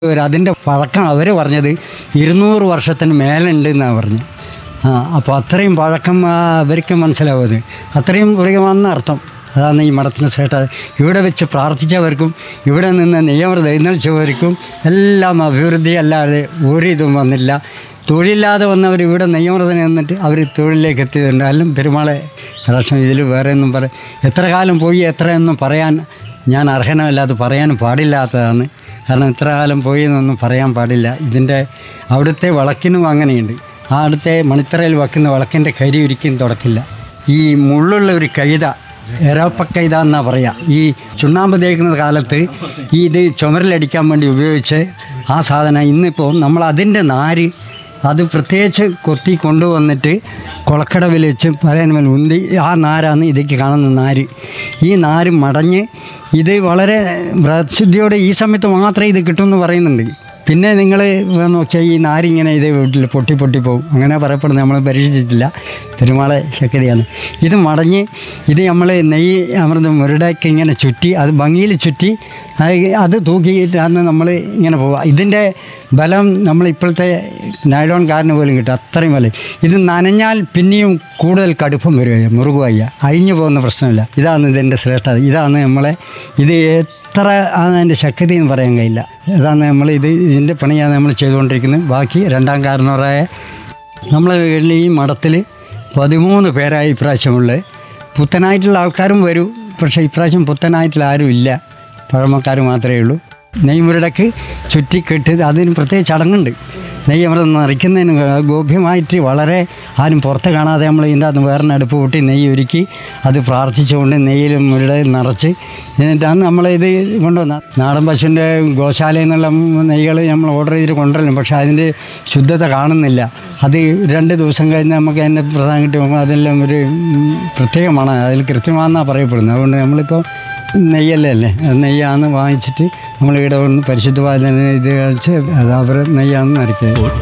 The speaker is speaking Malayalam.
അതിൻ്റെ പഴക്കം അവർ പറഞ്ഞത് ഇരുന്നൂറ് വർഷത്തിന് മേലുണ്ട് എന്നാണ് പറഞ്ഞത് ആ അപ്പോൾ അത്രയും പഴക്കം ആ, അവർക്ക് മനസ്സിലാവും അത് അത്രയും പുറകെമാണെന്ന് അർത്ഥം അതാണ് ഈ മഠത്തിന് ശ്രേഷ്ഠ ഇവിടെ വെച്ച് പ്രാർത്ഥിച്ചവർക്കും ഇവിടെ നിന്ന് നിയമം എഴുന്നേൽച്ചവർക്കും എല്ലാം അഭിവൃദ്ധി അല്ലാതെ ഒരു ഇതും വന്നില്ല തൊഴിലില്ലാതെ വന്നവർ ഇവിടെ നെയ്യമൃതന് നിന്നിട്ട് അവർ തൊഴിലിലേക്ക് എത്തിയതുണ്ട് അല്ലും പെരുമാളെ കടാക്ഷം ഇതിൽ വേറെ ഒന്നും പറ എത്ര കാലം പോയി എത്രയൊന്നും പറയാൻ ഞാൻ അർഹനമല്ലാതെ പറയാനും പാടില്ലാത്തതാണ് കാരണം ഇത്ര കാലം പോയി എന്നൊന്നും പറയാൻ പാടില്ല ഇതിൻ്റെ അവിടുത്തെ വിളക്കിനും അങ്ങനെയുണ്ട് ആ അടുത്തെ മണിത്തറയിൽ വെക്കുന്ന വിളക്കിൻ്റെ കരി ഒരിക്കലും തുടക്കില്ല ഈ മുള്ളുള്ള ഒരു കൈത എരാപ്പ കൈത എന്നാ പറയുക ഈ ചുണ്ണാമ്പ് തേക്കുന്ന കാലത്ത് ഈ ഇത് ചുമരിലടിക്കാൻ വേണ്ടി ഉപയോഗിച്ച് ആ സാധനം ഇന്നിപ്പോൾ നമ്മൾ അതിൻ്റെ നാര് അത് പ്രത്യേകിച്ച് കൊത്തി കൊണ്ടുവന്നിട്ട് കുളക്കടവിൽ വെച്ച് പലതിന്മേൽ ഉന്തി ആ നാരാണ് ഇതിലേക്ക് കാണുന്ന നാര് ഈ നാര് മടഞ്ഞ് ഇത് വളരെ വ്രതശുദ്ധിയോടെ ഈ സമയത്ത് മാത്രമേ ഇത് കിട്ടുമെന്ന് പറയുന്നുണ്ട് പിന്നെ നിങ്ങൾ നോക്കിയാൽ ഈ നാരിങ്ങനെ ഇത് വീട്ടിൽ പൊട്ടി പൊട്ടി പോകും അങ്ങനെ പറയപ്പെടുന്നത് നമ്മൾ പരീക്ഷിച്ചിട്ടില്ല പെരുമാളെ ശക്തിയാണ് ഇത് മടഞ്ഞ് ഇത് നമ്മൾ നെയ്യ് അമൃതം മുരടയ്ക്ക് ഇങ്ങനെ ചുറ്റി അത് ഭംഗിയിൽ ചുറ്റി അത് അത് തൂക്കിയിട്ടാണ് നമ്മൾ ഇങ്ങനെ പോവുക ഇതിൻ്റെ ബലം നമ്മൾ ഇപ്പോഴത്തെ നൈലോൺ കാരന് പോലും കിട്ടും അത്രയും ബലം ഇത് നനഞ്ഞാൽ പിന്നെയും കൂടുതൽ കടുപ്പം വരിക മുറുകുവയ്യ അഴിഞ്ഞു പോകുന്ന പ്രശ്നമില്ല ഇതാണ് ഇതിൻ്റെ ശ്രേഷ്ഠത ഇതാണ് നമ്മളെ ഇത് എത്ര ആണ് അതിൻ്റെ ശക്തി എന്ന് പറയാൻ കഴിയില്ല ഇതാണ് നമ്മൾ ഇത് ഇതിൻ്റെ പണിയാണ് നമ്മൾ ചെയ്തുകൊണ്ടിരിക്കുന്നത് ബാക്കി രണ്ടാം കാരണവരായ നമ്മളെ വീട്ടിൽ ഈ മഠത്തിൽ പതിമൂന്ന് പേരായി ഇപ്രാവശ്യമുള്ളത് പുത്തനായിട്ടുള്ള ആൾക്കാരും വരും പക്ഷേ ഇപ്രാവശ്യം പുത്തനായിട്ടുള്ള ആരും ഇല്ല പഴമക്കാർ മാത്രമേ ഉള്ളൂ നെയ്മുരടക്ക് ചുറ്റിക്കെട്ട് അതിന് പ്രത്യേക ചടങ്ങുണ്ട് നെയ്യ് അമൃതം നിറയ്ക്കുന്നതിന് ഗോപ്യമായിട്ട് വളരെ ആരും പുറത്ത് കാണാതെ നമ്മൾ ഇതിൻ്റെ അകത്ത് വേറെ അടുപ്പ് കൂട്ടി നെയ്യ് ഒരുക്കി അത് പ്രാർത്ഥിച്ചുകൊണ്ട് നെയ്യിൽ മുരുടെ നിറച്ച് എന്നിട്ടാണ് നമ്മളിത് കൊണ്ടുവന്ന നാടൻ പശുവിൻ്റെ ഗോശാലയിൽ നിന്നുള്ള നെയ്കൾ നമ്മൾ ഓർഡർ ചെയ്തിട്ട് കൊണ്ടുവരണം പക്ഷേ അതിൻ്റെ ശുദ്ധത കാണുന്നില്ല അത് രണ്ട് ദിവസം കഴിഞ്ഞ് നമുക്ക് അതിൻ്റെ പ്രധാനം കിട്ടി നോക്കുമ്പോൾ അതെല്ലാം ഒരു ഉം, പ്രത്യേകമാണ് അതിൽ കൃത്യമാണെന്നാണ് പറയപ്പെടുന്നത് അതുകൊണ്ട് നമ്മളിപ്പോൾ നെയ്യല്ലേ അല്ലേ അത് നെയ്യാന്ന് വാങ്ങിച്ചിട്ട് നമ്മൾ ഇവിടെ വന്ന് പരിശുദ്ധമായ ഇത് കഴിച്ച് അത് അവർ നെയ്യാന്ന് നരയ്ക്കുക